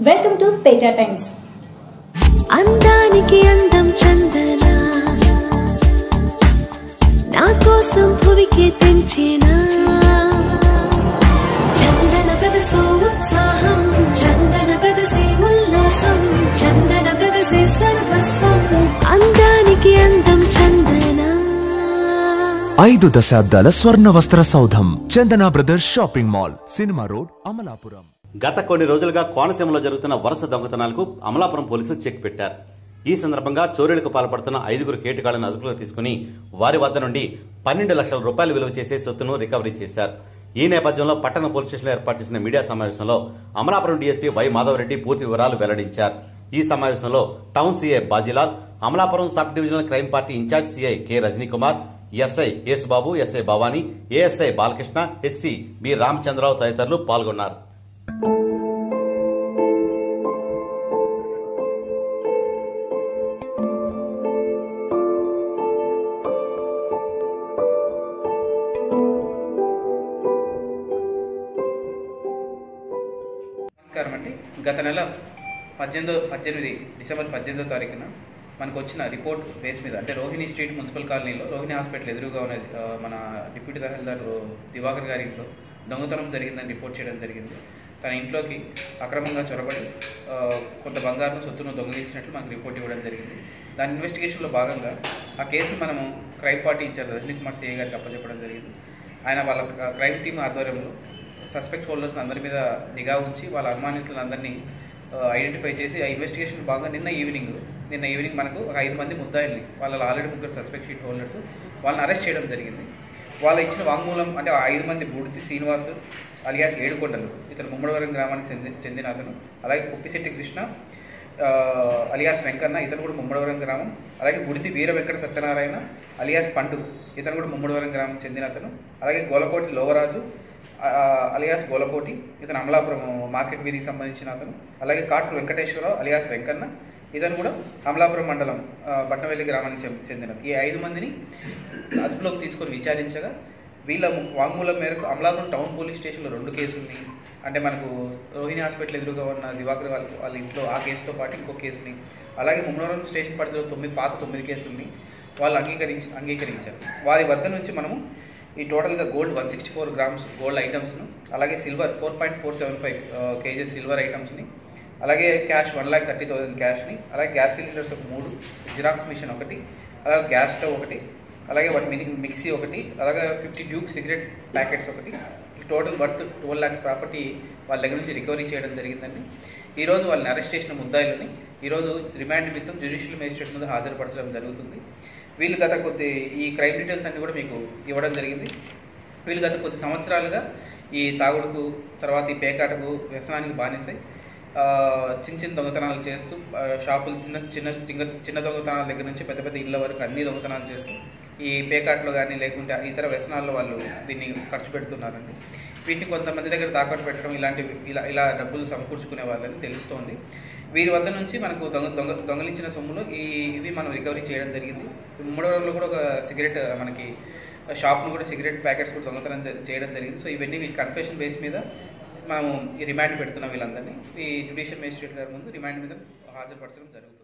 welcome to Teja times అందానికి అందం చందన నా కోసం భువికి తెంచేనా చందన ప్రదసో ఉత్సాహం చందన ప్రదసే ఉల్లాసం చందన ప్రదసే సర్వస్వం అందానికి అందం చందన ఐదు దశాబ్దాల స్వర్ణ వస్త్ర సౌధం Chandana brothers shopping mall cinema road Amalapuram గత కొన్ని రోజులుగా కోనసీమలో జరుగుతున్న వరుస దొంగతనాలకు అమలాపురం పోలీసులు చెక్ పెట్టారు ఈ సందర్భంగా చోరీలకు పాల్పడుతున్న ఐదుగురు కేటుగాళ్లను అదుపులోకి తీసుకుని వారి వద్ద నుండి పన్నెండు లక్షల రూపాయలు విలువ చేసే సొత్తును రికవరీ చేశారు ఈ నేపథ్యంలో పట్టణ పోలీస్ స్టేషన్లో ఏర్పాటు చేసిన మీడియా సమావేశంలో అమలాపురం డీఎస్పీ వై మాధవరెడ్డి పూర్తి వివరాలు వెల్లడించారు ఈ సమావేశంలో town CI Bajilal Amalapuram sub divisional crime party incharge CI K Rajanikumar SI Yesubabu SI Bhavani ASI Balakrishna SC B Ramachandrarao తదితరులు పాల్గొన్నారు నమస్కారం అండి గత నెల పద్దెనిమిదో పద్దెనిమిది డిసెంబర్ పద్దెనిమిదో తారీఖున మనకు వచ్చిన రిపోర్ట్ బేస్ మీద అంటే రోహిణి స్ట్రీట్ మున్సిపల్ కాలనీలో రోహిణి హాస్పిటల్ ఎదురుగా ఉన్న ఆ, మన డిప్యూటీ తహసీల్దార్ దివాకర్ గారి ఇంట్లో దొంగతనం జరిగిందని రిపోర్ట్ చేయడం జరిగింది తన ఇంట్లోకి అక్రమంగా చొరబడి ఆ, కొంత బంగారం సొత్తును దొంగిలించినట్లు మనకు రిపోర్ట్ ఇవ్వడం జరిగింది దాని ఇన్వెస్టిగేషన్లో భాగంగా ఆ కేసును మనము crime party incharge Rajani Kumar CI గారికి అప్పచెప్పడం జరిగింది ఆయన వాళ్ళ క్రైమ్ టీమ్ ఆధ్వర్యంలో సస్పెక్ట్ హోల్డర్స్ అందరి మీద నిఘా ఉంచి వాళ్ళ అనుమానితులందరినీ ఐడెంటిఫై చేసి ఆ ఇన్వెస్టిగేషన్ భాగంగా నిన్న ఈవినింగ్ నిన్న ఈవినింగ్ మనకు ఒక ఐదు మంది ముద్దాయిల్ని వాళ్ళ ఆల్రెడీ ముగ్గురు సస్పెక్ట్ షీట్ హోల్డర్స్ వాళ్ళని అరెస్ట్ చేయడం జరిగింది వాళ్ళ ఇచ్చిన వాంగ్మూలం అంటే ఆ ఐదు మంది బూడితి శ్రీనివాస్ అలియాస్ ఏడుకొండలు ఇతను ముమ్మడివరం గ్రామానికి చెంది చెందిన అతను అలాగే కుప్పిశెట్టి కృష్ణ ఆ, అలియాస్ వెంకన్న ఇతను కూడా ముమ్మడివరం గ్రామం అలాగే గుడితి వీర వెంకట సత్యనారాయణ అలియాస్ పండు ఇతను కూడా ముమ్మడివరం గ్రామం చెందిన అతను అలాగే గోలకోటి లోవరాజు ఆ, అలియాస్ గోలకోటి ఇతను అమలాపురం మార్కెట్ వీధికి సంబంధించిన అతను అలాగే కాట్రు వెంకటేశ్వరరావు అలియాస్ వెంకన్న ఇతను కూడా అమలాపురం మండలం ఆ, బట్నవెల్లి గ్రామానికి చెం- చెందిన ఈ ఐదు మందిని అదుపులోకి తీసుకొని విచారించగా వీళ్ళ ము- వాంగ్మూలం మేరకు అమలాపురం టౌన్ పోలీస్ స్టేషన్లో రెండు కేసుల్ని అంటే మనకు రోహిణి హాస్పిటల్ ఎదురుగా ఉన్న దివాకర్ వాళ్ళ వాళ్ళ ఇంట్లో ఆ కేసుతో పాటు ఇంకో కేసుని అలాగే ముమ్మవరం స్టేషన్ పరిధిలో తొమ్మిది పాత తొమ్మిది కేసుల్ని వాళ్ళు అంగీకరించి అంగీకరించారు వారి వద్ద నుంచి మనము ఈ టోటల్గా gold one sixty four grams gold ఐటమ్స్ను అలాగే silver four point four seven five KGs silver ఐటమ్స్ని అలాగే cash one lakh thirty thousand క్యాష్ని అలాగే గ్యాస్ సిలిండర్స్ ఒక మూడు జిరాక్స్ మిషన్ ఒకటి అలాగే గ్యాస్ స్టవ్ ఒకటి అలాగే వాటి మిని మిక్సీ ఒకటి అలాగే ఫిఫ్టీ ట్యూబ్ సిగరెట్ ప్యాకెట్స్ ఒకటి total worth twelve lakhs property వాళ్ళ దగ్గర నుంచి రికవరీ చేయడం జరిగిందండి ఈరోజు వాళ్ళని అరెస్ట్ చేసిన ముద్దాయిలని ఈరోజు రిమాండ్ నిమిత్తం జ్యుడిషియల్ మేజిస్ట్రేట్ ముందు హాజరుపరచడం జరుగుతుంది వీళ్ళు గత కొద్ది ఈ క్రైమ్ డీటెయిల్స్ అన్ని కూడా మీకు ఇవ్వడం జరిగింది వీళ్ళు గత కొద్ది సంవత్సరాలుగా ఈ తాగుడుకు తర్వాత ఈ పేకాటకు వ్యసనానికి బానిసై ఆ, చిన్న చిన్న దొంగతనాలు చేస్తూ ఆ, షాపులు చిన్న చిన్న చిన్న చిన్న దొంగతనాల దగ్గర నుంచి పెద్ద పెద్ద ఇళ్ళ వరకు అన్ని దొంగతనాలు చేస్తూ ఈ పేకాట్లో కానీ లేకుంటే ఇతర వ్యసనాల్లో వాళ్ళు దీన్ని ఖర్చు పెడుతున్నారండి వీటిని కొంతమంది దగ్గర తాకట్టు పెట్టడం ఇలాంటివి ఇలా ఇలా డబ్బులు సమకూర్చుకునే వాళ్ళని తెలుస్తోంది వీరి వద్ద నుంచి మనకు దొంగ దొంగ దొంగలించిన సొమ్ములు ఈ ఇవి మనం రికవరీ చేయడం జరిగింది మూడవరంలో కూడా ఒక సిగరెట్ మనకి షాప్ను కూడా సిగరెట్ ప్యాకెట్స్ కూడా దొంగతనం చే- చేయడం జరిగింది సో ఇవన్నీ వీటి కన్ఫెషన్ బేస్ మీద మనము ఈ రిమాండ్ పెడుతున్నాం వీళ్ళందరినీ ఈ జ్యుడిషియల్ మేజిస్ట్రేట్ గారి ముందు రిమాండ్ మీద హాజరుపరచడం జరుగుతుంది